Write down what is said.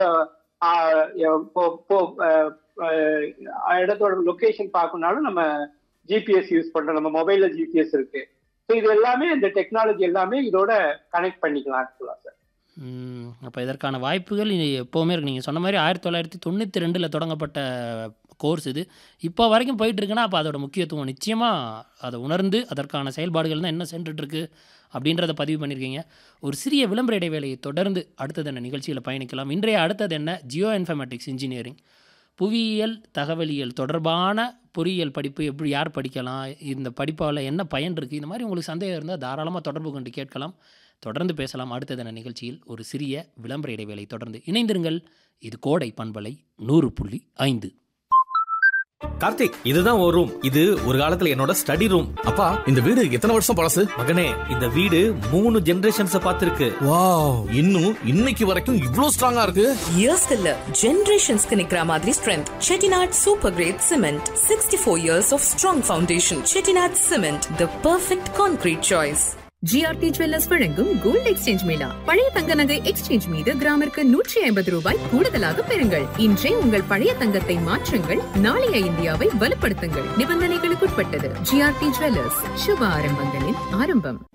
ஆஹ் போ- போ- ஆஹ் ஆஹ் இடத்தோட லொகேஷன் பார்க்கணும்னாலும் நம்ம ஜிபிஎஸ் யூஸ் பண்றோம் நம்ம மொபைல்ல ஜிபிஎஸ் இருக்கு ஸோ இது எல்லாமே இந்த டெக்னாலஜி எல்லாமே இதோட கனெக்ட் பண்ணிக்கலாம் ஆக்சுவலா சார் அப்போ இதற்கான வாய்ப்புகள் இனி எப்போவுமே இருக்கு நீங்கள் சொன்ன மாதிரி ஆயிரத்தி தொள்ளாயிரத்தி தொண்ணூற்றி ரெண்டில் தொடங்கப்பட்ட கோர்ஸ் இது இப்போ வரைக்கும் போயிட்டு இருக்குன்னா அப்போ அதோட முக்கியத்துவம் நிச்சயமாக அதை உணர்ந்து அதற்கான செயல்பாடுகள் தான் என்ன சென்றுட்டு இருக்கு அப்படின்றத பதிவு பண்ணியிருக்கீங்க ஒரு சிறிய விளம்பர இடைவேளையை தொடர்ந்து அடுத்தது என்ன நிகழ்ச்சியில் பயணிக்கலாம் இன்றைய அடுத்தது என்ன ஜியோ இன்ஃபர்மேட்டிக்ஸ் இன்ஜினியரிங் புவியியல் தகவலியல் தொடர்பான பொறியியல் படிப்பு எப்படி யார் படிக்கலாம் இந்த படிப்பால் என்ன பயன் இருக்குது இந்த மாதிரி உங்களுக்கு சந்தேகம் இருந்தால் தாராளமாக தொடர்பு கொண்டு கேட்கலாம் தொடர்ந்து பேசலாம் அடுத்ததன நிகழ்ச்சியில் ஒரு சிறிய விளம்பர இடைவேளை தொடர்ந்து இணைந்திருங்கள் இது கோடை பண்பலை நூறு புள்ளி ஐந்து கார்த்திக் இதுதான் ஒரு ரூம் இது ஒரு காலத்துல என்னோட ஸ்டடி ரூம் அப்பா இந்த வீடு எத்தனை வருஷம் பழசு மகனே இந்த வீடு மூணு ஜெனரேஷன்ஸ் பார்த்திருக்கு வாவ் இன்னும் இன்னைக்கு வரைக்கும் இவ்ளோ ஸ்ட்ராங்கா இருக்கு இயர்ஸ்க்கு இல்ல ஜெனரேஷன்ஸ்க்கு நிக்கிற மாதிரி strength Chettinad super great cement sixty four years of strong foundation Chettinad cement the perfect concrete choice GRT jewellers வழங்கும் கோல்ட் எக்ஸ்சேஞ்ச் மேளா பழைய தங்க நகை எக்ஸ்சேஞ்ச் மீது கிராமிற்கு நூற்றி ஐம்பது ரூபாய் கூடுதலாக பெறுங்கள் இன்றே உங்கள் பழைய தங்கத்தை மாற்றுங்கள் நாளைய இந்தியாவை வலுப்படுத்துங்கள் நிபந்தனைகளுக்குட்பட்டது ஜிஆர்டி ஜுவல்லர்ஸ் சுப ஆரம்பங்களின் ஆரம்பம்